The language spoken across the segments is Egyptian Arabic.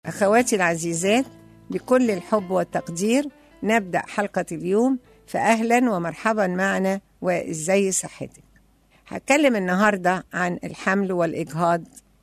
أخواتي العزيزات بكل الحب والتقدير نبدأ حلقة اليوم فأهلا ومرحبا معنا وإزاي صحتك هتكلم النهاردة عن الحمل والإجهاض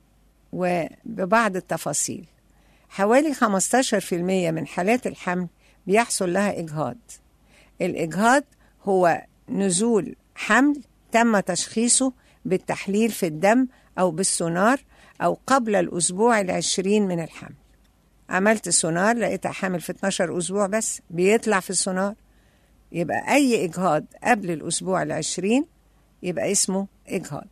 وببعض التفاصيل حوالي 15% من حالات الحمل بيحصل لها إجهاض الإجهاض هو نزول حمل تم تشخيصه بالتحليل في الدم أو بالسونار أو قبل الأسبوع العشرين من الحمل عملت سونار لقيتها حامل في 12 أسبوع بس بيطلع في السونار يبقى أي إجهاض قبل الأسبوع العشرين يبقى اسمه إجهاض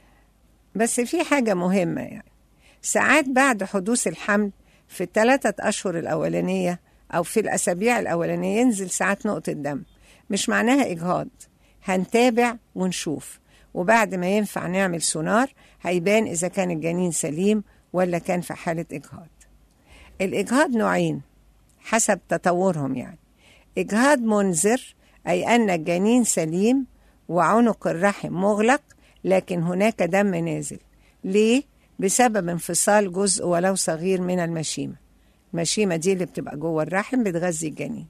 بس في حاجة مهمة يعني ساعات بعد حدوث الحمل في الثلاثة أشهر الأولانية أو في الأسابيع الأولانية ينزل ساعات نقطة دم مش معناها إجهاض هنتابع ونشوف وبعد ما ينفع نعمل سونار هيبان إذا كان الجنين سليم ولا كان في حالة إجهاض الإجهاض نوعين حسب تطورهم يعني إجهاض منذر أي أن الجنين سليم وعنق الرحم مغلق لكن هناك دم نازل ليه؟ بسبب انفصال جزء ولو صغير من المشيمة المشيمة دي اللي بتبقى جوه الرحم بتغذي الجنين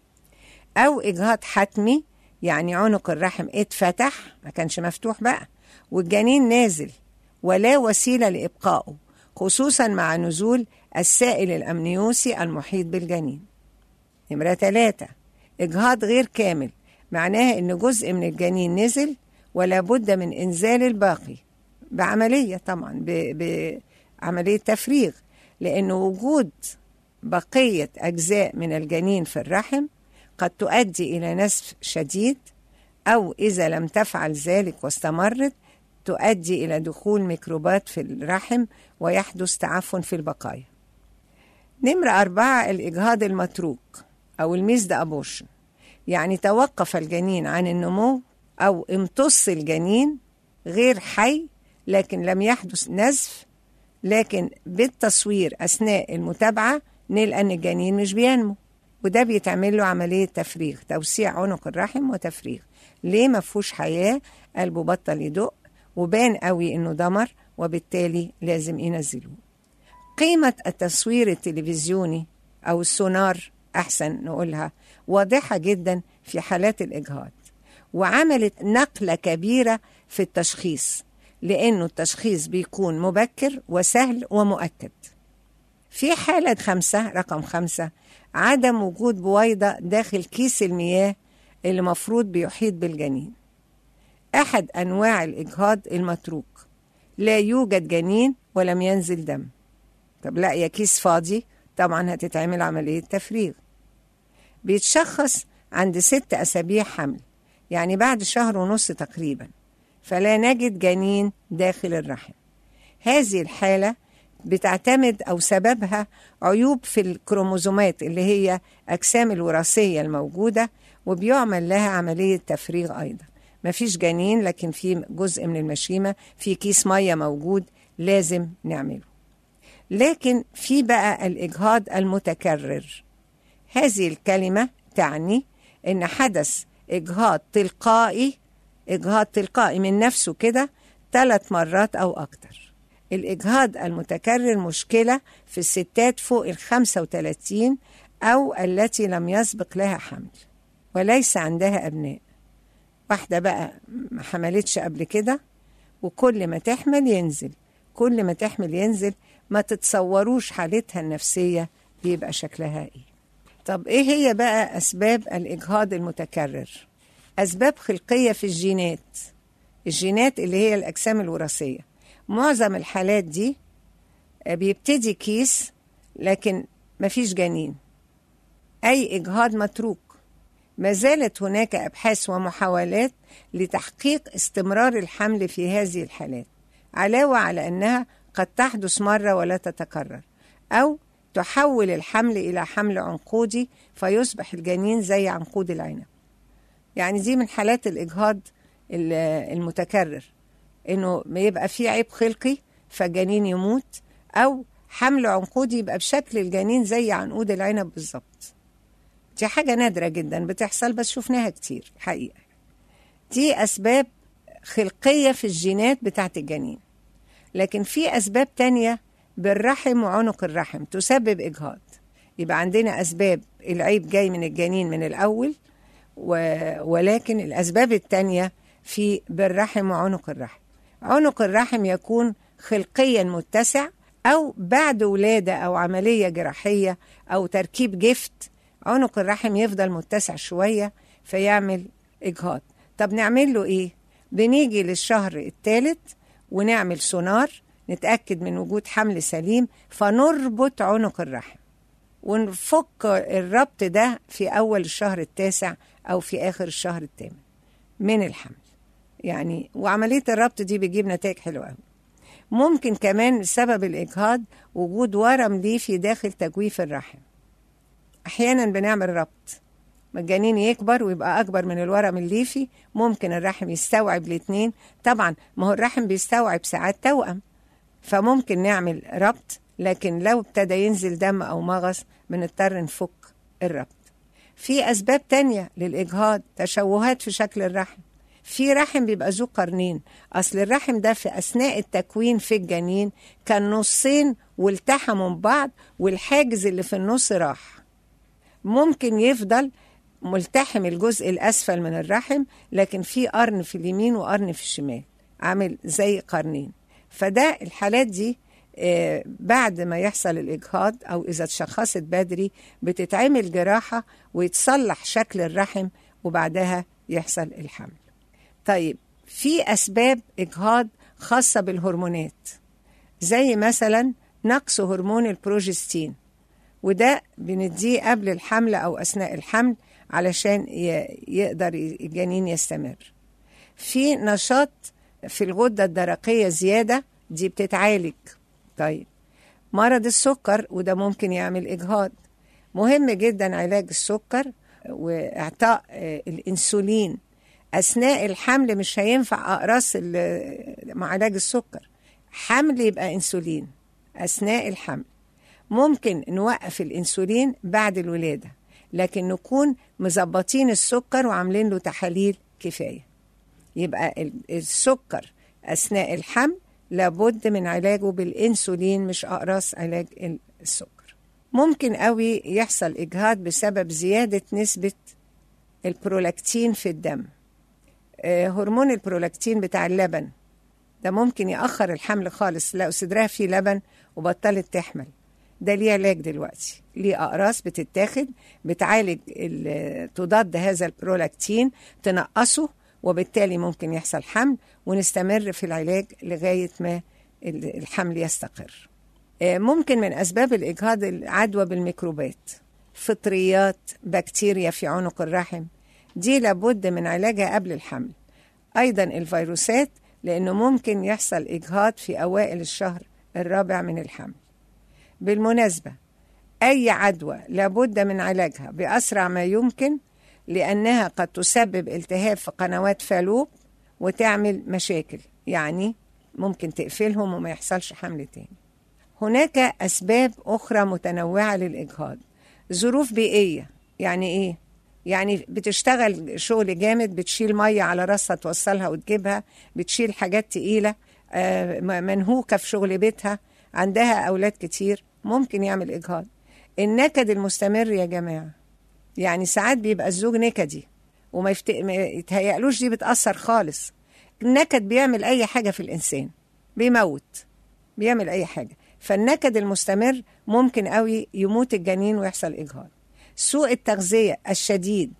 أو إجهاض حتمي يعني عنق الرحم اتفتح ما كانش مفتوح بقى والجنين نازل ولا وسيلة لإبقائه خصوصا مع نزول السائل الأمنيوسي المحيط بالجنين نمرة ثلاثة إجهاض غير كامل معناها إن جزء من الجنين نزل ولا بد من إنزال الباقي بعملية طبعا بعملية تفريغ لأن وجود بقية أجزاء من الجنين في الرحم قد تؤدي إلى نزف شديد أو إذا لم تفعل ذلك واستمرت تؤدي إلى دخول ميكروبات في الرحم ويحدث تعفن في البقايا نمرة أربعة الإجهاض المتروك أو الميزد أبورشن يعني توقف الجنين عن النمو أو امتص الجنين غير حي لكن لم يحدث نزف لكن بالتصوير أثناء المتابعة نلقى أن الجنين مش بينمو وده بيتعمل له عملية تفريغ توسيع عنق الرحم وتفريغ ليه ما فيهوش حياة قلبه بطل يدق وبان قوي انه دمر وبالتالي لازم ينزلوه قيمة التصوير التلفزيوني أو السونار أحسن نقولها واضحة جدا في حالات الإجهاض وعملت نقلة كبيرة في التشخيص لأنه التشخيص بيكون مبكر وسهل ومؤكد في حالة خمسة رقم خمسة عدم وجود بويضة داخل كيس المياه اللي مفروض بيحيط بالجنين أحد أنواع الإجهاض المتروك لا يوجد جنين ولم ينزل دم طب لا يا كيس فاضي طبعا هتتعمل عملية تفريغ بيتشخص عند ست أسابيع حمل يعني بعد شهر ونص تقريبا فلا نجد جنين داخل الرحم هذه الحالة بتعتمد أو سببها عيوب في الكروموزومات اللي هي أجسام الوراثية الموجودة وبيعمل لها عملية تفريغ أيضا مفيش جنين لكن في جزء من المشيمة في كيس مية موجود لازم نعمله لكن في بقى الإجهاض المتكرر هذه الكلمة تعني إن حدث إجهاض تلقائي إجهاض تلقائي من نفسه كده ثلاث مرات أو أكتر الإجهاض المتكرر مشكلة في الستات فوق ال 35 أو التي لم يسبق لها حمل وليس عندها أبناء واحدة بقى ما حملتش قبل كده وكل ما تحمل ينزل كل ما تحمل ينزل ما تتصوروش حالتها النفسية بيبقى شكلها ايه طب ايه هي بقى أسباب الإجهاض المتكرر أسباب خلقية في الجينات الجينات اللي هي الأجسام الوراثية معظم الحالات دي بيبتدي كيس لكن مفيش جنين أي إجهاض متروك ما زالت هناك أبحاث ومحاولات لتحقيق استمرار الحمل في هذه الحالات علاوة على أنها قد تحدث مرة ولا تتكرر أو تحول الحمل إلى حمل عنقودي فيصبح الجنين زي عنقود العنب يعني دي من حالات الإجهاض المتكرر إنه يبقى في عيب خلقي فالجنين يموت أو حمل عنقودي يبقى بشكل الجنين زي عنقود العنب بالظبط دي حاجة نادرة جدا بتحصل بس شفناها كتير حقيقة دي أسباب خلقية في الجينات بتاعت الجنين لكن في أسباب تانية بالرحم وعنق الرحم تسبب إجهاض يبقى عندنا أسباب العيب جاي من الجنين من الأول و... ولكن الأسباب التانية في بالرحم وعنق الرحم عنق الرحم يكون خلقيا متسع أو بعد ولادة أو عملية جراحية أو تركيب جفت عنق الرحم يفضل متسع شوية فيعمل إجهاض طب نعمل له إيه؟ بنيجي للشهر الثالث ونعمل سونار نتأكد من وجود حمل سليم فنربط عنق الرحم ونفك الربط ده في أول الشهر التاسع أو في آخر الشهر الثامن من الحمل يعني وعملية الربط دي بيجيب نتائج حلوة قوي ممكن كمان سبب الإجهاض وجود ورم ليفي داخل تجويف الرحم أحيانا بنعمل ربط الجنين يكبر ويبقى أكبر من الورم الليفي ممكن الرحم يستوعب الاتنين طبعا ما هو الرحم بيستوعب ساعات توأم فممكن نعمل ربط لكن لو ابتدى ينزل دم أو مغص بنضطر نفك الربط في أسباب تانية للإجهاض تشوهات في شكل الرحم في رحم بيبقى ذو قرنين أصل الرحم ده في أثناء التكوين في الجنين كان نصين والتحموا ببعض والحاجز اللي في النص راح ممكن يفضل ملتحم الجزء الأسفل من الرحم لكن في قرن في اليمين وقرن في الشمال عامل زي قرنين فده الحالات دي آه، بعد ما يحصل الإجهاض أو إذا اتشخصت بدري بتتعمل جراحة ويتصلح شكل الرحم وبعدها يحصل الحمل طيب في أسباب إجهاض خاصة بالهرمونات زي مثلا نقص هرمون البروجستين وده بنديه قبل الحمل أو أثناء الحمل علشان ي- يقدر الجنين يستمر في نشاط في الغدة الدرقية زيادة دي بتتعالج طيب مرض السكر وده ممكن يعمل إجهاض مهم جدا علاج السكر وإعطاء آه، الإنسولين أثناء الحمل مش هينفع أقراص ال- مع علاج السكر حمل يبقى إنسولين أثناء الحمل ممكن نوقف الانسولين بعد الولاده لكن نكون مظبطين السكر وعاملين له تحاليل كفايه يبقى ال- السكر اثناء الحمل لابد من علاجه بالانسولين مش اقراص علاج ال- السكر ممكن قوي يحصل اجهاض بسبب زياده نسبه البرولاكتين في الدم آه، هرمون البرولاكتين بتاع اللبن ده ممكن يأخر الحمل خالص لو صدرها فيه لبن وبطلت تحمل ده ليه علاج دلوقتي ليه أقراص بتتاخد بتعالج ال- تضاد هذا البرولاكتين تنقصه وبالتالي ممكن يحصل حمل ونستمر في العلاج لغاية ما ال- الحمل يستقر آه، ممكن من أسباب الإجهاض العدوى بالميكروبات فطريات بكتيريا في عنق الرحم دي لابد من علاجها قبل الحمل أيضا الفيروسات لأنه ممكن يحصل إجهاض في أوائل الشهر الرابع من الحمل بالمناسبة أي عدوى لابد من علاجها بأسرع ما يمكن لأنها قد تسبب التهاب في قنوات فالوب وتعمل مشاكل يعني ممكن تقفلهم وما يحصلش حمل تاني هناك أسباب أخرى متنوعة للإجهاض ظروف بيئية يعني إيه؟ يعني بتشتغل شغل جامد بتشيل مية على راسها توصلها وتجيبها بتشيل حاجات تقيلة آه، م- منهوكة في شغل بيتها عندها أولاد كتير ممكن يعمل إجهاض النكد المستمر يا جماعة يعني ساعات بيبقى الزوج نكدي وما يفت... ما يتهيألوش دي بتأثر خالص النكد بيعمل أي حاجة في الإنسان بيموت بيعمل أي حاجة فالنكد المستمر ممكن قوي يموت الجنين ويحصل إجهاض سوء التغذية الشديد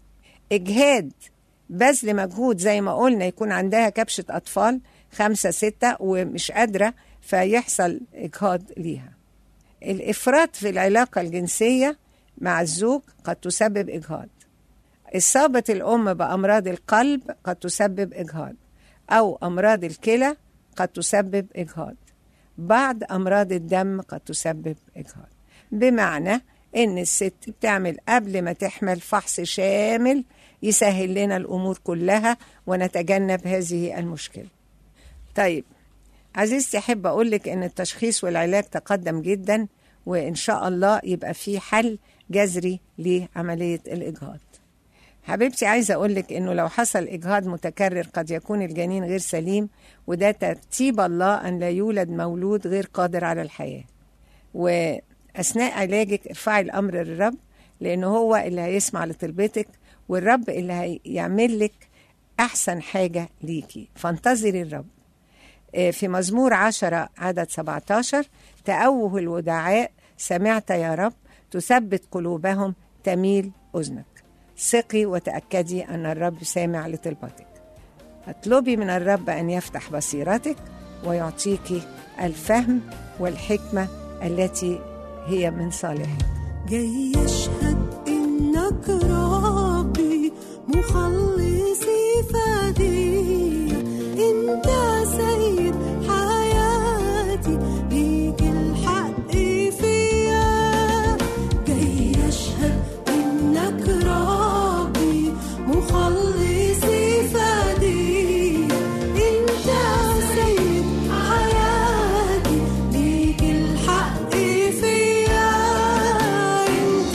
إجهاد بذل مجهود زي ما قلنا يكون عندها كبشة أطفال خمسة ستة ومش قادرة فيحصل إجهاض ليها الإفراط في العلاقة الجنسية مع الزوج قد تسبب إجهاض إصابة الأم بأمراض القلب قد تسبب إجهاض أو أمراض الكلى قد تسبب إجهاض بعض أمراض الدم قد تسبب إجهاض بمعنى إن الست بتعمل قبل ما تحمل فحص شامل يسهل لنا الأمور كلها ونتجنب هذه المشكلة طيب عزيزتي أحب أقول لك إن التشخيص والعلاج تقدم جدا وإن شاء الله يبقى في حل جذري لعملية الإجهاض حبيبتي عايزة أقولك إنه لو حصل إجهاض متكرر قد يكون الجنين غير سليم وده ترتيب الله أن لا يولد مولود غير قادر على الحياة وأثناء علاجك ارفعي الأمر للرب لأنه هو اللي هيسمع لطلبتك والرب اللي هيعمل لك أحسن حاجة ليكي فانتظري الرب آه، في مزمور عشرة عدد 17 تأوه الودعاء سمعت يا رب تثبت قلوبهم تميل أذنك ثقي وتأكدي أن الرب سامع لطلبتك اطلبي من الرب أن يفتح بصيرتك ويعطيك الفهم والحكمة التي هي من صالحك جاي يشهد إنك ربي مخلصي فدي أنت سيد حياتي ليك الحق فيا جاي يشهد إنك ربي مخلصي فدي أنت سيد حياتي ليك الحق فيا أنت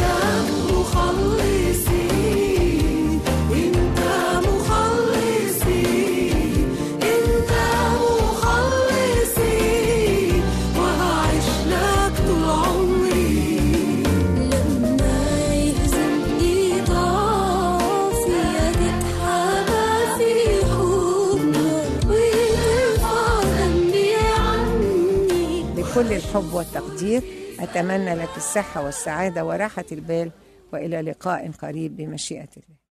مخلصي أنت مخلصي أنت مخلصي وهعيش لك طول عمري لما يهزمني ضعفي تتحمى في حضنك وترفع ذنبي عني بكل الحب والتقدير أتمنى لك الصحة والسعادة وراحة البال وإلى لقاء قريب بمشيئة الله